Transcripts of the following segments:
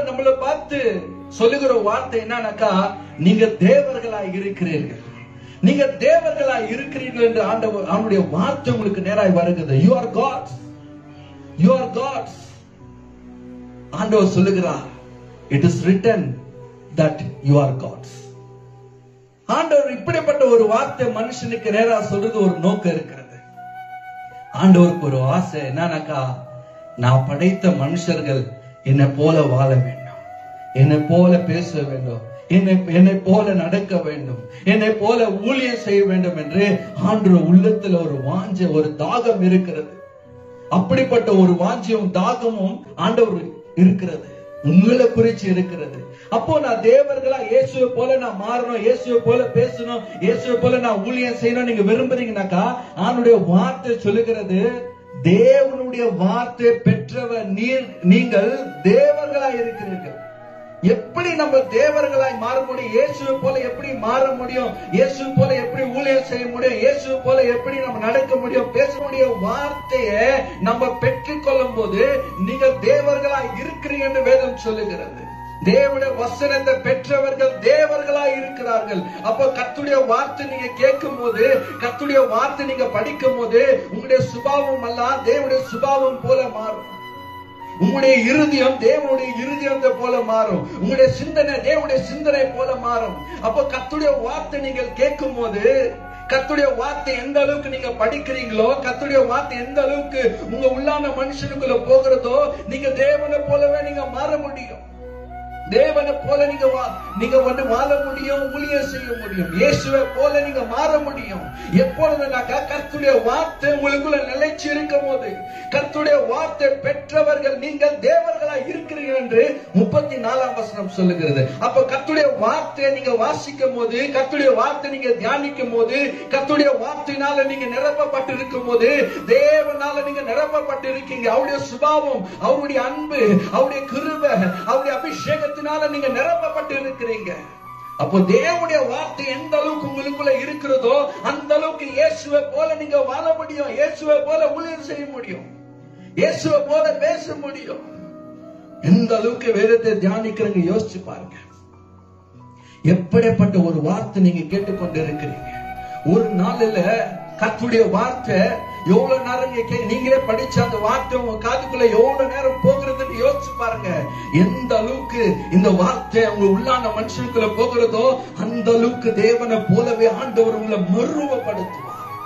ஆண்டவர் நம்மளை பார்த்து சொல்லுகிற வார்த்தை என்னன்னாக்கா நீங்க தேவர்களாய் இருக்கிறீர்கள் நீங்க தேவர்களாய் இருக்கிறீர்கள் என்று ஆண்டவர் அவனுடைய வார்த்தை உங்களுக்கு நேராய் வருகிறது you are gods you are gods ஆண்டவர் சொல்லுகிறார் it is written that you are gods ஆண்டவர் இப்படிப்பட்ட ஒரு வார்த்தை மனுஷனுக்கு நேரா சொல்றது ஒரு நோக்கம் இருக்கிறது ஆண்டவருக்கு ஒரு ஆசை என்னன்னாக்கா நான் படைத்த மனுஷர்கள் என்னை போல வாழ வேண்டும் என்னை போல பேச வேண்டும் என்னை என்னை போல நடக்க வேண்டும் என்னை போல ஊழியம் செய்ய வேண்டும் என்று ஆண்டவர் உள்ளத்துல ஒரு வாஞ்ச ஒரு தாகம் இருக்கிறது அப்படிப்பட்ட ஒரு வாஞ்சியும் தாகமும் ஆண்டவர் இருக்கிறது உங்களை குறிச்சு இருக்கிறது அப்போ நான் தேவர்களா இயேசுவை போல நான் மாறணும் இயேசுவை போல பேசணும் இயேசுவை போல நான் ஊழியம் செய்யணும் நீங்க விரும்புறீங்கனாக்கா ஆண்டுடைய வார்த்தை சொல்லுகிறது தேவனுடைய வார்த்தை பெற்றவர் நீர் நீங்கள் தேவர்களாய் இருக்கிறீர்கள் எப்படி நம்ம தேவர்களாய் மாற முடியும் இயேசுவை போல எப்படி மாற முடியும் இயேசு போல எப்படி ஊழியம் செய்ய முடியும் இயேசு போல எப்படி நம்ம நடக்க முடியும் பேச முடியும் வார்த்தையை நம்ம பெற்றுக்கொள்ளும் போது நீங்க தேவர்களாய் இருக்கிறீங்க என்று வேதம் சொல்லுகிறது தேவனுடைய வசனத்தை பெற்றவர்கள் தேவர்களாய் இருக்கிறார்கள் அப்போ கத்துடைய வார்த்தை நீங்க கேட்கும் போது கத்துடைய வார்த்தை நீங்க படிக்கும் போது உங்களுடைய சுபாவம் அல்ல தேவனுடைய சுபாவம் போல மாறும் உங்களுடைய இருதயம் தேவனுடைய இருதயத்தை போல மாறும் உங்களுடைய சிந்தனை தேவனுடைய சிந்தனை போல மாறும் அப்போ கத்துடைய வார்த்தை நீங்கள் கேட்கும் போது கத்துடைய வார்த்தை எந்த அளவுக்கு நீங்க படிக்கிறீங்களோ கத்துடைய வார்த்தை எந்த அளவுக்கு உங்க உள்ளான மனுஷனுக்குள்ள போகிறதோ நீங்க தேவனை போலவே நீங்க மாற முடியும் தேவனை போல நீங்க வா- நீங்க வந்து வாழ முடியும் ஊழியம் செய்ய முடியும் இயேசுவை போல நீங்க மாற முடியும் எப்பொழுதுனாக்கா கர்த்துடைய வார்த்தை உங்களுக்குள்ள நிலைச்சு இருக்கும் போது கர்த்துடைய வார்த்தை பெற்றவர்கள் நீங்கள் தேவர்களா இருக்கிறீர்கள் என்று முப்பத்தி நாலாம் வசனம் சொல்லுகிறது அப்ப கர்த்துடைய வார்த்தையை நீங்க வாசிக்கும் போது கர்த்துடைய வார்த்தை நீங்க தியானிக்கும் போது கர்த்துடைய வார்த்தையினால நீங்க நிரப்பப்பட்டு இருக்கும் போது தேவனால நீங்க நிரப்பப்பட்டு இருக்கீங்க அவருடைய சுபாவம் அவருடைய அன்பு அவருடைய கிருபை அவருடைய அபிஷேகத்தினால நீங்க நிரப்பப்பட்டு இருக்கிறீங்க அப்போ தேவனுடைய வார்த்தை எந்த அளவுக்கு உங்களுக்குள்ள இருக்கிறதோ அந்த அளவுக்கு இயேசுவை போல நீங்க வாழ முடியும் இயேசுவை போல ஊழியம் செய்ய முடியும் இயேசுவை போல பேச முடியும் எந்த அளவுக்கு வேதத்தை தியானிக்கிறீங்க யோசிச்சு பாருங்க எப்படிப்பட்ட ஒரு வார்த்தை நீங்க கேட்டுக்கொண்டு இருக்கிறீங்க ஒரு நாளில கர்த்தருடைய வார்த்தை எவ்வளவு நேரம் நீங்க கே- நீங்களே படிச்ச அந்த வார்த்தை உங்க காதுக்குள்ள எவ்வளவு நேரம் போகிறதுன்னு யோசிச்சு பாருங்க எந்த அளவுக்கு இந்த வார்த்தை உங்க உள்ளான மனுஷனுக்குள்ள போகிறதோ அந்த அளவுக்கு தேவனை போலவே ஆண்டவர் உங்களை மருவப்படுத்துவார்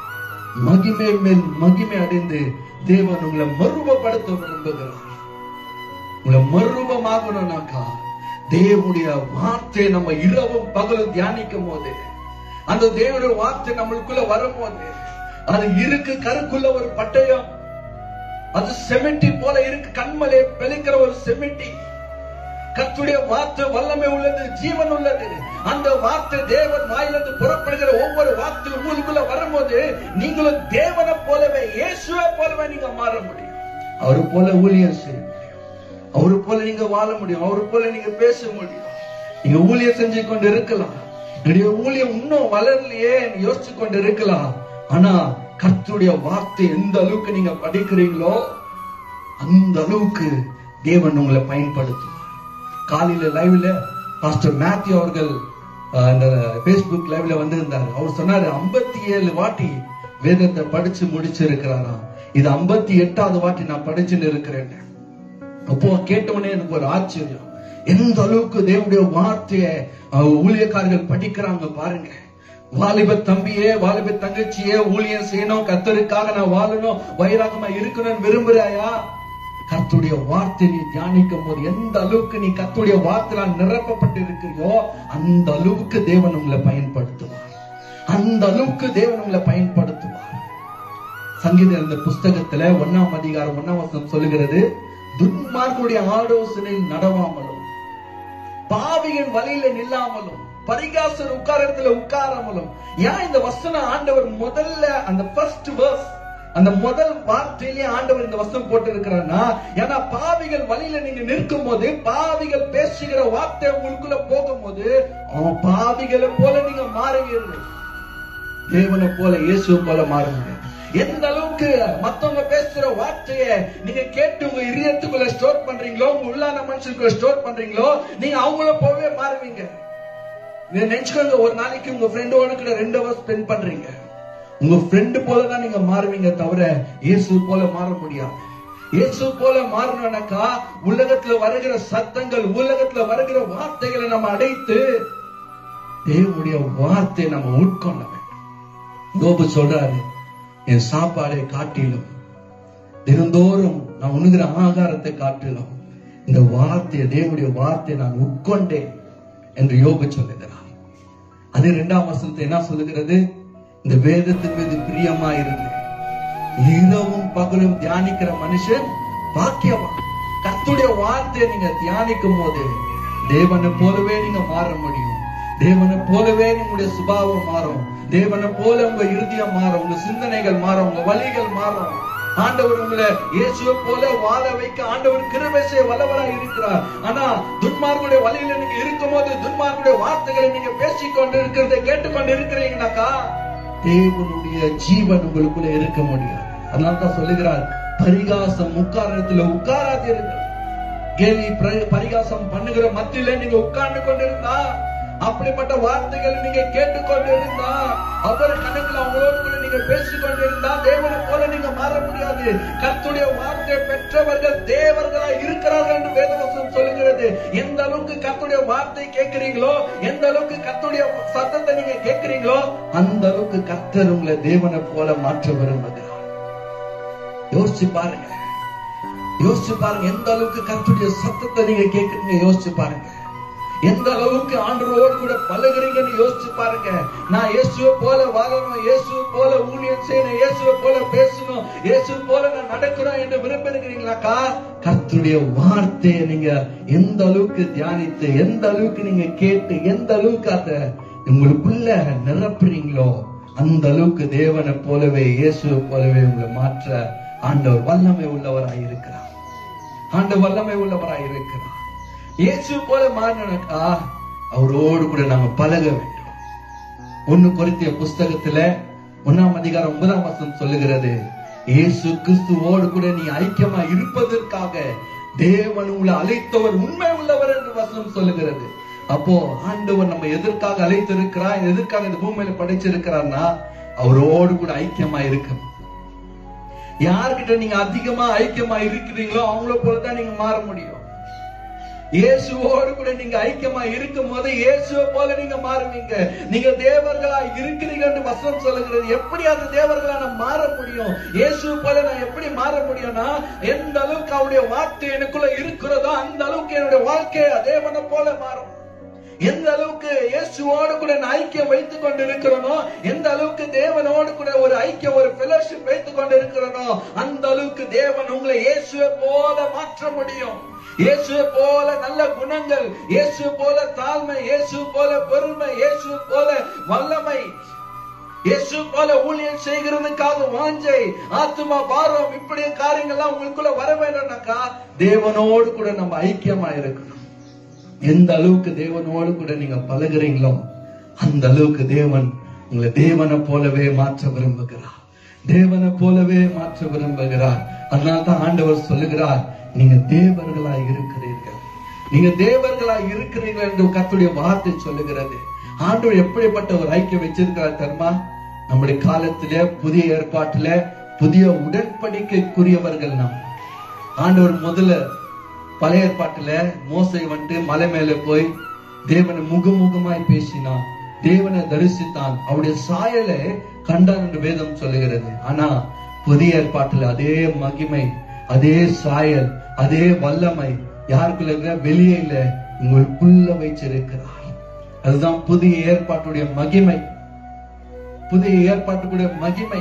மகிமை மேல் மகிமை அடைந்து தேவன் உங்களை மருவப்படுத்த விரும்புகிறார் உங்களை மறுரூபமாகணும்னாக்கா தேவனுடைய வார்த்தையை நம்ம இரவும் பகலும் தியானிக்கும் போது அந்த தேவனுடைய வார்த்தை நம்மளுக்குள்ள வரும்போது அது இருக்கு கருக்குள்ள ஒரு பட்டயம் அது செமெட்டி போல இருக்கு கண்மலை பெலிக்கிற ஒரு செமெட்டி கர்த்தருடைய வார்த்தை வல்லமை உள்ளது ஜீவன் உள்ளது அந்த வார்த்தை தேவன் வாயிலிருந்து புறப்படுகிற ஒவ்வொரு வார்த்தை உங்களுக்குள்ள வரும்போது நீங்களும் தேவனை போலவே இயேசுவை போலவே நீங்க மாற முடியும் அவரு போல ஊழியம் செய்ய முடியும் அவரு போல நீங்க வாழ முடியும் அவரு போல நீங்க பேச முடியும் நீங்க ஊழியம் செஞ்சு கொண்டு இருக்கலாம் என்னுடைய ஊழியம் இன்னும் வளரலையே யோசிச்சு கொண்டு இருக்கலாம் ஆனா கர்த்தருடைய வார்த்தை எந்த அளவுக்கு நீங்க படிக்கிறீங்களோ அந்த அளவுக்கு தேவன் உங்களை பயன்படுத்துவார் காலையில லைவ்ல பாஸ்டர் மேத்யூ அவர்கள் அஹ், இந்த பேஸ்புக் லைவ்ல வந்திருந்தாரு அவர் சொன்னாரு 57 ஏழு வாட்டி வேதத்தை படிச்சு முடிச்சிருக்கிறாராம் இது 58 எட்டாவது வாட்டி நான் படிச்சுன்னு இருக்கிறேன் அப்போ கேட்டவனே எனக்கு ஒரு ஆச்சரியம் எந்த அளவுக்கு தேவனுடைய வார்த்தையை அஹ், ஊழியக்காரர்கள் படிக்கிறாங்க பாருங்க வாலிப தம்பியே வாலிப தங்கச்சியே ஊழியம் செய்யணும் கத்தருக்காக நான் வாழணும் வைராகமா இருக்கணும்னு விரும்புறாயா கர்த்தருடைய வார்த்தை நீ தியானிக்கும் போது எந்த அளவுக்கு நீ கர்த்தருடைய வார்த்தையால் நிரப்பப்பட்டு இருக்கிறியோ அந்த அளவுக்கு தேவன் உங்களை பயன்படுத்துவார் அந்த அளவுக்கு தேவன் உங்களை பயன்படுத்துவார் சங்கீத இந்த புஸ்தகத்துல ஒன்னாம் அதிகாரம் ஒன்னாம் வசனம் சொல்லுகிறது துன்மார்க்குடைய ஆலோசனையில் நடவாமலும் பாவியின் வழியில நில்லாமலும் பரிகாசர் உட்கார இடத்துல உட்காராமலும் ஏன் இந்த வசனம் ஆண்டவர் முதல்ல அந்த ஃபர்ஸ்ட் verse அந்த முதல் வார்த்தையிலே ஆண்டவர் இந்த வசனம் போட்டு இருக்கிறார்னா ஏன்னா பாவிகள் வழியில நீங்க நிற்கும் போது பாவிகள் பேசுகிற வார்த்தை உங்களுக்குள்ள போகும்போது அவன் பாவிகளை போல நீங்க மாறுவீர்கள் தேவனை போல இயேசுவை போல மாற முடியாது எந்த அளவுக்கு மத்தவங்க பேசுற வார்த்தைய நீங்க கேட்டு உங்க இதயத்துக்குள்ள ஸ்டோர் பண்றீங்களோ உங்க உள்ளான மனுஷனுக்குள்ள ஸ்டோர் பண்றீங்களோ நீங்க அவங்கள போவே மாறுவீங்க நீங்க நினைச்சுக்கோங்க ஒரு நாளைக்கு உங்க ஃப்ரெண்டோட கூட ரெண்டு ஹவர் ஸ்பெண்ட் பண்றீங்க உங்க ஃப்ரெண்டு போல தான் நீங்க மாறுவீங்க தவிர இயேசு போல மாற முடியாது இயேசு போல மாறணும்னாக்கா உலகத்துல வருகிற சத்தங்கள் உலகத்துல வருகிற வார்த்தைகளை நம்ம அடைத்து தேவனுடைய வார்த்தையை நம்ம உட்கொள்ள வேண்டும் யோபு சொல்றாரு என் சாப்பாடை காட்டிலும் தினந்தோறும் நான் உண்ணுகிற ஆகாரத்தை காட்டிலும் இந்த வார்த்தையை தேவனுடைய வார்த்தையை நான் உட்கொண்டேன் என்று யோபு சொல்லுகிறார் அது இரண்டாம் வசனத்தை என்ன சொல்லுகிறது இந்த வேதத்தின் மீது பிரியமா இருந்து இரவும் பகலும் தியானிக்கிற மனுஷன் பாக்கியவான் கர்த்தருடைய வார்த்தையை நீங்க தியானிக்கும் போது தேவனை போலவே நீங்க மாற முடியும் தேவனை போலவே உங்களுடைய சுபாவம் மாறும் தேவனை போல உங்க இருதயம் மாறும் உங்க சிந்தனைகள் மாறும் உங்க வழிகள் மாறும் ஆண்டவர் உங்களை இயேசுவை போல வாழ வைக்க ஆண்டவர் கிருபை செய்ய வல்லவராய் இருக்கிறார் ஆனா துன்மார்களுடைய வழியில நீங்க இருக்கும்போது துன்மார்களுடைய வார்த்தைகளை நீங்க பேசிக்கொண்டு இருக்கிறதை கேட்டுக்கொண்டு இருக்கிறீங்கனாக்கா தேவனுடைய ஜீவன் உங்களுக்குள்ள இருக்க முடியும் அதனால தான் சொல்லுகிறார் பரிகாசம் உட்காரத்துல உட்காராதீர்கள் கேலி பிர- பரிகாசம் பண்ணுகிற மத்தியில நீங்க உட்கார்ந்து கொண்டிருந்தா அப்படிப்பட்ட வார்த்தைகள் நீங்க கேட்டுக்கொண்டு இருந்தா அவர் கணக்குல அவங்களோடு கூட நீங்க பேசிக் கொண்டிருந்தா தேவனை போல நீங்க மாற முடியாது கர்த்துடைய வார்த்தை பெற்றவர்கள் தேவர்களா இருக்கிறார்கள் என்று வேதவசம் சொல்லுகிறது எந்த அளவுக்கு கர்த்துடைய வார்த்தை கேட்கிறீங்களோ எந்த அளவுக்கு கர்த்துடைய சத்தத்தை நீங்க கேட்கிறீங்களோ அந்த அளவுக்கு கர்த்தர் உங்களை தேவனை போல மாற்ற விரும்புகிறார் யோசிச்சு பாருங்க யோசிச்சு பாருங்க எந்த அளவுக்கு கர்த்தருடைய சத்தத்தை நீங்க கேட்கறீங்க யோசிச்சு பாருங்க எந்த அளவுக்கு ஆண்டவரோடு கூட பழகுறீங்கன்னு யோசிச்சு பாருங்க நான் இயேசுவை போல வாழணும் இயேசுவை போல ஊழியம் செய்யணும் இயேசுவை போல பேசணும் இயேசுவை போல நான் நடக்கணும் என்று விரும்புகிறீங்களாக்கா கர்த்தருடைய வார்த்தையை நீங்க எந்த அளவுக்கு தியானித்து எந்த அளவுக்கு நீங்க கேட்டு எந்த அளவுக்கு அதை உங்களுக்குள்ள நிரப்புறீங்களோ அந்த அளவுக்கு தேவனை போலவே இயேசுவை போலவே உங்களை மாற்ற ஆண்டவர் வல்லமை உள்ளவராய் இருக்கிறார் ஆண்டவர் வல்லமை உள்ளவராய் இருக்கிறார் இயேசு போல மாறினாக்கா அவரோடு கூட நாம பழக வேண்டும் ஒண்ணு குறித்திய புஸ்தகத்துல ஒன்னாம் அதிகாரம் ஒன்பதாம் வசனம் சொல்லுகிறது இயேசு கிறிஸ்துவோடு கூட நீ ஐக்கியமா இருப்பதற்காக தேவன் உங்களை அழைத்தவர் உண்மை உள்ளவர் என்று வசனம் சொல்லுகிறது அப்போ ஆண்டவர் நம்ம எதற்காக அழைத்திருக்கிறார் எதற்காக இந்த பூமியில படைச்சிருக்கிறார்னா அவரோடு கூட ஐக்கியமா இருக்கணும் யார்கிட்ட நீங்க அதிகமா ஐக்கியமா இருக்கிறீங்களோ அவங்கள போலதான் நீங்க மாற முடியும் இயேசுவோடு கூட நீங்க ஐக்கியமா இருக்கும் போது இயேசுவை போல நீங்க மாறுவீங்க நீங்க தேவர்களா இருக்கிறீங்க என்று வசனம் சொல்லுகிறது எப்படி அந்த தேவர்களா நான் மாற முடியும் இயேசுவை போல நான் எப்படி மாற முடியும்னா எந்த அளவுக்கு அவருடைய வார்த்தை எனக்குள்ள இருக்கிறதோ அந்த அளவுக்கு என்னுடைய வாழ்க்கை தேவனை போல மாறும் எந்த அளவுக்கு இயேசுவோடு கூட நான் ஐக்கியம் வைத்துக் கொண்டு இருக்கிறனோ எந்த அளவுக்கு தேவனோடு கூட ஒரு ஐக்கியம் ஒரு ஃபெலோஷிப் வைத்துக் கொண்டு இருக்கிறனோ அந்த அளவுக்கு தேவன் உங்களை இயேசுவை போல மாற்ற முடியும் இயேசுவை போல நல்ல குணங்கள் இயேசு போல தாழ்மை இயேசு போல பொறுமை இயேசு போல வல்லமை இயேசு போல ஊழியம் செய்கிறதுக்காக வாஞ்சை ஆத்துமா பாரம் இப்படி காரியங்கள்லாம் உங்களுக்குள்ள வர வேண்டும்னாக்கா தேவனோடு கூட நம்ம ஐக்கியமா இருக்கணும் எந்த அளவுக்கு தேவனோடு கூட நீங்க பழகுறீங்களோ அந்த அளவுக்கு தேவன் உங்களை தேவனை போலவே மாற்ற விரும்புகிறார் தேவனை போலவே மாற்ற விரும்புகிறார் அதனால தான் ஆண்டவர் சொல்லுகிறார் நீங்க தேவர்களாய் இருக்கிறீர்கள் நீங்க தேவர்களாய் இருக்கிறீர்கள் என்று கர்த்தருடைய வார்த்தை சொல்லுகிறது ஆண்டவர் எப்படிப்பட்ட ஒரு ஐக்கியம் வச்சிருக்கிறார் தெரியுமா நம்முடைய காலத்திலே புதிய ஏற்பாட்டில புதிய உடன்படிக்கைக்குரியவர்கள் நாம் ஆண்டவர் முதல்ல பழைய ஏற்பாட்டுல மோசை வந்துட்டு மலை மேல போய் தேவனை முகமுகமாய் பேசினான் தேவனை தரிசித்தான் அவருடைய சாயலை கண்டான் என்று வேதம் சொல்லுகிறது ஆனா புதிய ஏற்பாட்டுல அதே மகிமை அதே சாயல் அதே வல்லமை யாருக்குள்ள இருக்கிற வெளியே இல்ல உங்களுக்குள்ள வச்சிருக்கிறார் அதுதான் புதிய ஏற்பாட்டுடைய மகிமை புதிய ஏற்பாட்டுடைய மகிமை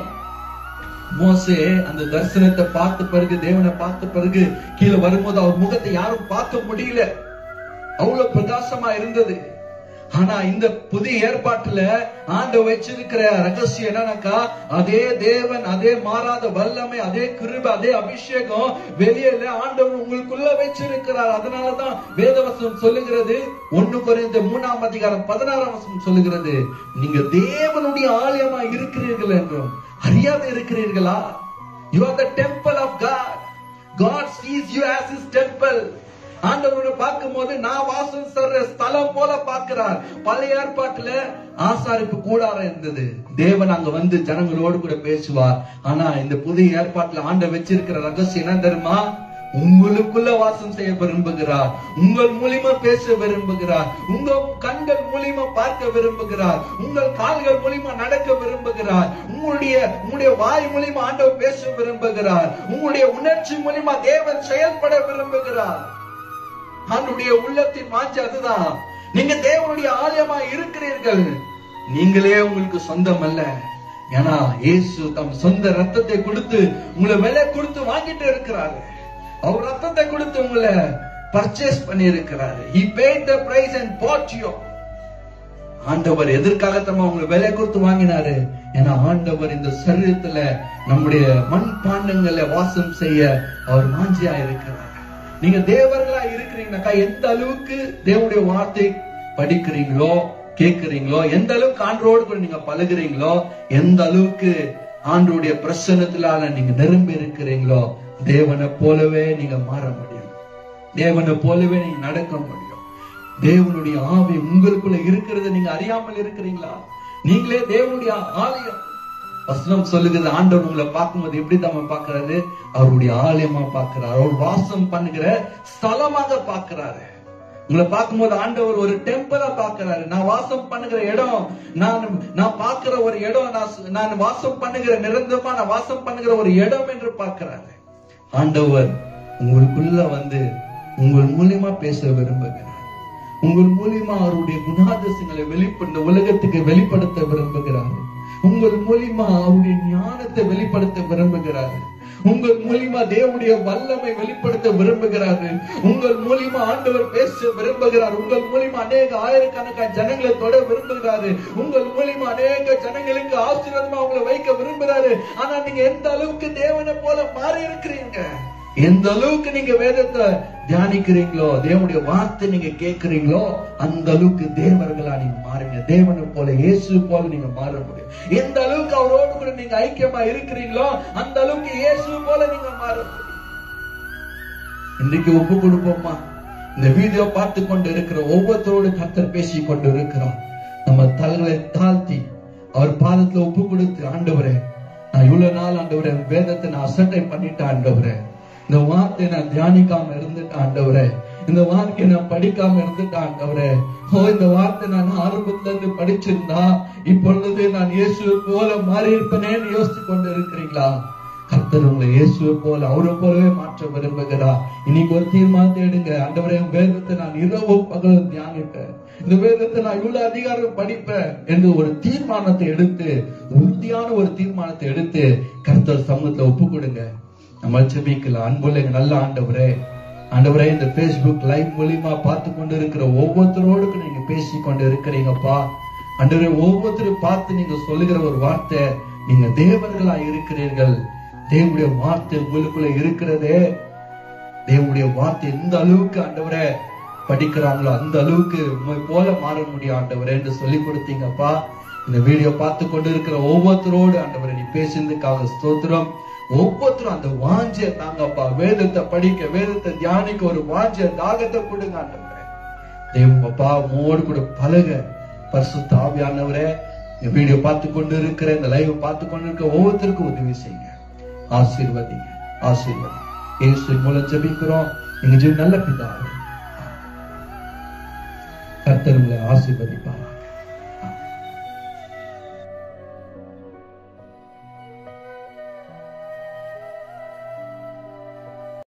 மோசே அந்த தரிசனத்தை பார்த்த பிறகு தேவனை பார்த்த பிறகு கீழே வரும்போது அவர் முகத்தை யாரும் பார்க்க முடியல அவ்வளவு பிரகாசமா இருந்தது ஆனா இந்த புதிய ஏற்பாட்டுல ஆண்டு வச்சிருக்கிற ரகசியம் என்னன்னாக்கா அதே தேவன் அதே மாறாத வல்லமை அதே கிருபை அதே அபிஷேகம் வெளியில ஆண்டவர் உங்களுக்குள்ள வச்சிருக்கிறார் அதனாலதான் வேதவசனம் சொல்லுகிறது ஒண்ணு குறைந்த மூணாம் அதிகாரம் பதினாறாம் வசனம் சொல்லுகிறது நீங்க தேவனுடைய ஆலயமா இருக்கிறீர்கள் என்றும் அறியாத இருக்கிறீர்களா you are the temple of God God sees you as his temple ஆண்டவரை பார்க்கும்போது நான் வாசம் சொல்ற ஸ்தலம் போல பார்க்கிறார் பழைய ஏற்பாட்டுல ஆசாரிப்பு கூடாரம் இருந்தது தேவன் அங்க வந்து ஜனங்களோடு கூட பேசுவார் ஆனா இந்த புதிய ஏற்பாட்டுல ஆண்ட வச்சிருக்கிற ரகசியம் என்ன தெரியுமா உங்களுக்குள்ள வாசம் செய்ய விரும்புகிறார் உங்கள் மூலியமா பேச விரும்புகிறார் உங்க கண்கள் மூலியமா பார்க்க விரும்புகிறார் உங்கள் கால்கள் மூலியமா நடக்க விரும்புகிறார் உங்களுடைய உங்களுடைய வாய் மூலியமா ஆண்டவர் பேச விரும்புகிறார் உங்களுடைய உணர்ச்சி மூலியமா தேவன் செயல்பட விரும்புகிறார் ஆண்டுடைய உள்ளத்தின் மாச்சு அதுதான் நீங்க தேவனுடைய ஆலயமா இருக்கிறீர்கள் நீங்களே உங்களுக்கு சொந்தம் அல்ல ஏன்னா இயேசு தம் சொந்த ரத்தத்தை கொடுத்து உங்களை விலை கொடுத்து வாங்கிட்டு இருக்கிறாரு அவர் ரத்தத்தை கொடுத்து உங்களை பர்ச்சேஸ் பண்ணி இருக்கிறாரு he paid the price and bought you ஆண்டவர் எதிர்காலத்தமா உங்களை விலை கொடுத்து வாங்கினாரு ஏன்னா ஆண்டவர் இந்த சரீரத்துல நம்முடைய மண் பாண்டங்களை வாசம் செய்ய அவர் மாஞ்சியா இருக்கிறார் நீங்க தேவர்களா இருக்கிறீங்கனாக்கா எந்த அளவுக்கு தேவனுடைய வார்த்தை படிக்கிறீங்களோ கேட்கிறீங்களோ எந்த அளவுக்கு ஆண்டோடு கூட நீங்க பழகுறீங்களோ எந்த அளவுக்கு ஆண்டோடைய பிரசன்னத்தினால நீங்க நிரம்பி இருக்கிறீங்களோ தேவனை போலவே நீங்க மாற முடியும் தேவனை போலவே நீங்க நடக்க முடியும் தேவனுடைய ஆவி உங்களுக்குள்ள இருக்கிறத நீங்க அறியாமல் இருக்கிறீங்களா நீங்களே தேவனுடைய ஆலயம் வசனம் சொல்லுகிறது ஆண்டவர் உங்களை பார்க்கும்போது எப்படி தான் பார்க்கிறாரு அவருடைய ஆலயமா பார்க்கிறார் அவர் வாசம் பண்ணுகிற ஸ்தலமாக பார்க்கிறாரு உங்களை பார்க்கும்போது ஆண்டவர் ஒரு டெம்பிளா பார்க்கிறாரு நான் வாசம் பண்ணுகிற இடம் நான் நான் பார்க்கிற ஒரு இடம் நான் சு- நான் வாசம் பண்ணுகிற நிரந்தரமா நான் வாசம் பண்ணுகிற ஒரு இடம் என்று பார்க்கிறாரு ஆண்டவர் உங்களுக்குள்ள வந்து உங்கள் மூலியமா பேச விரும்புகிறார் உங்கள் மூலியமா அவருடைய குணாதிசயங்களை வெளிப்பட இந்த உலகத்துக்கு வெளிப்படுத்த விரும்புகிறார் உங்கள் மூலியமா அவருடைய ஞானத்தை வெளிப்படுத்த விரும்புகிறார் உங்கள் மூலியமா தேவனுடைய வல்லமை வெளிப்படுத்த விரும்புகிறாரு உங்கள் மூலியமா ஆண்டவர் பேச விரும்புகிறார் உங்கள் மூலியமா அநேக ஆயிரக்கணக்கான ஜனங்களை தொட விரும்புகிறாரு உங்கள் மூலியமா அநேக ஜனங்களுக்கு ஆசீர்வாதமா அவங்களை வைக்க விரும்புகிறாரு ஆனா நீங்க எந்த அளவுக்கு தேவனை போல மாறி இருக்கிறீங்க எந்த அளவுக்கு நீங்க வேதத்தை தியானிக்கிறீங்களோ தேவனுடைய வார்த்தை நீங்க கேட்கிறீங்களோ அந்த அளவுக்கு தேவர்களா நீங்க மாறுங்க தேவனை போல இயேசு போல நீங்க மாற முடியும் எந்த அளவுக்கு அவரோடு கூட நீங்க ஐக்கியமா இருக்கிறீங்களோ அந்த அளவுக்கு இயேசு போல நீங்க மாற முடியும் இன்றைக்கு ஒப்பு கொடுப்போமா இந்த வீடியோ பார்த்து கொண்டு இருக்கிற ஒவ்வொருத்தரோடு கர்த்தர் பேசி கொண்டு இருக்கிறோம் நம்ம தலைகளை தாழ்த்தி அவர் பாதத்துல ஒப்பு கொடுத்து ஆண்டவரே நான் இவ்வளவு நாள் ஆண்டவரே வேதத்தை நான் அசட்டை பண்ணிட்டேன் ஆண்டவரே இந்த வார்த்தையை நான் தியானிக்காம இருந்துட்டேன் ஆண்டவரே இந்த வார்த்தையை நான் படிக்காம இருந்துட்டேன் ஆண்டவரே ஓ இந்த வார்த்தை நான் ஆரம்பத்துல இருந்து படிச்சிருந்தா இப்பொழுது நான் இயேசுவை போல மாறி இருப்பேனேன்னு யோசிச்சு கொண்டு இருக்கிறீங்களா கர்த்தர் உங்களை இயேசுவை போல அவரை போலவே மாற்ற விரும்புகிறார் இன்னைக்கு ஒரு தீர்மானத்தை எடுங்க ஆண்டவரே என் வேதத்தை நான் இரவும் பகலும் தியானிப்பேன் இந்த வேதத்தை நான் இவ்வளவு அதிகாரம் படிப்பேன் என்று ஒரு தீர்மானத்தை எடுத்து உறுதியான ஒரு தீர்மானத்தை எடுத்து கர்த்தர் சமூகத்துல ஒப்பு கொடுங்க நம்ம ஜெபிக்கலாம் அன்புள்ள எங்க நல்ல ஆண்டவரே ஆண்டவரே இந்த Facebook லைவ் மூலியமா பார்த்து கொண்டு இருக்கிற ஒவ்வொருத்தரோடு நீங்க பேசி கொண்டு இருக்கிறீங்கப்பா ஆண்டவரே ஒவ்வொருத்தரும் பார்த்து நீங்க சொல்லுகிற ஒரு வார்த்தை நீங்க தேவர்களா இருக்கிறீர்கள் தேவனுடைய வார்த்தை உங்களுக்குள்ள இருக்கிறதே தேவனுடைய வார்த்தை எந்த அளவுக்கு ஆண்டவரே படிக்கிறாங்களோ அந்த அளவுக்கு உண்மை போல மாற முடியும் ஆண்டவரே என்று சொல்லி கொடுத்தீங்கப்பா இந்த வீடியோ பார்த்து கொண்டு இருக்கிற ஒவ்வொருத்தரோடு ஆண்டவரே நீ பேசுனதுக்காக ஸ்தோத்திரம் ஒவ்வொருத்தரும் அந்த வாஞ்சிய தாங்கப்பா வேதத்தை படிக்க வேதத்தை தியானிக்க ஒரு வாஞ்சிய தாகத்தை கொடுங்க ஆண்டவரே தேவன் அப்பா உம்மோடு கூட பழக பரிசுத்த ஆவியானவரே இந்த வீடியோ பார்த்து கொண்டு இருக்கிற இந்த லைவ் பார்த்து கொண்டு இருக்க ஒவ்வொருத்தருக்கும் உதவி செய்யுங்க ஆசீர்வதிங்க ஆசீர்வதி இயேசு மூலம் ஜெபிக்கிறோம் எங்க ஜெபி நல்ல பிதாவே கர்த்தர் உங்களை ஆசீர்வதிப்பாராக